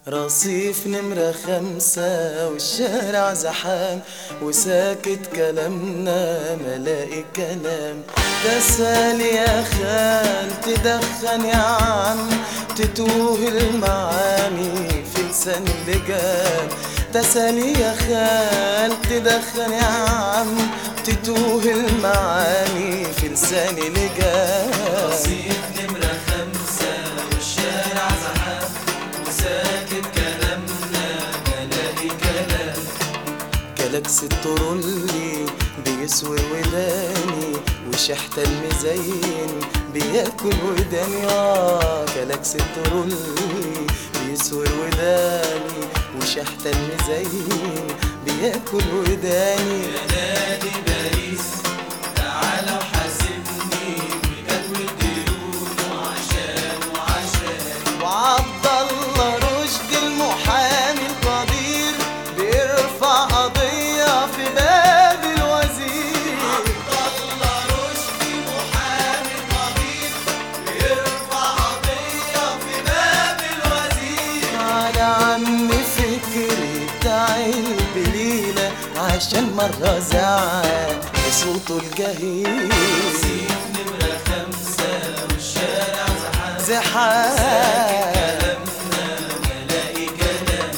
رصيف نمرة خمسة والشارع زحام وساكت كلامنا ملاقي كلام تسال يا خال تدخن يا عم تتوه المعاني في لسان اللجام تسال يا خال تدخن يا عم تتوه المعاني في لسان اللجام رصيف نمرة خمسة والشارع زحام وساكت كلامنا بلاقي كلام كلاكس الترولي بيسور وداني وشحت المزين بياكل وداني اه كلاكس الترولي بيسور وداني وشحت المزين بياكل وداني يا نادي باريس تعالى وحاسبني بجدول الديون وعشان وعشان وعبد الله رشد المحامي القدير بيرفع قضية في باب الوزير الله رشدي محامي قدير بيرفع قضية في باب الوزير على عم فكري بتاع البليلة عشان مرة زعل بصوته الجهير رصيف نمرة خمسة والشارع زحام زحام كلامنا بلاقي كلام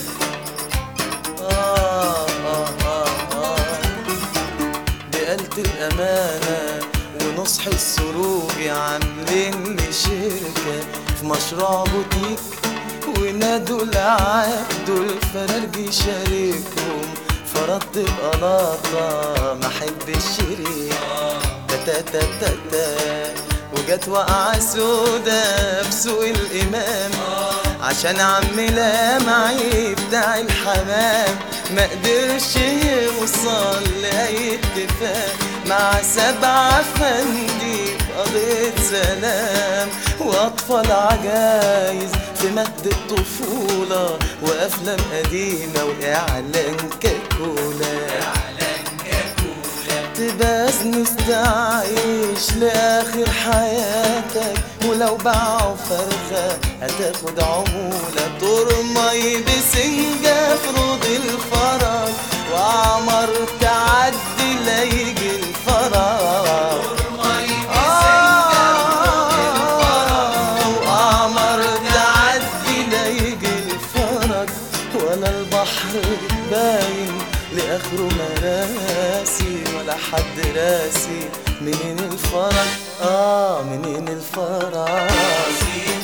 آه آه آه آه بقلت الأمانة ونصح السروج عاملين لي شركة في مشروع بوتيك ونادوا العبد الفرارجي شاركهم فرضت بقلاطة ما احب الشريك تا تا تا تا وجت وقعة سودا بسوق الإمام عشان عم لامعي بتاع الحمام ما قدرش يوصل لأي اتفاق مع سبعة فندي في قضية سلام وأطفال عجايز في مهد الطفولة وأفلام قديمة وإعلان كاكولا تباس نستعيش لآخر حياتك ولو باعوا فرخة هتاخد عمولة ترمي بسنجة في روض الفرج وعمر تعدي لا يجي الفرج وعمر تعدي لا يجي الفرج ولا البحر باين لاخره مراسي ولا حد راسي منين الفرج اه منين الفرج رصيف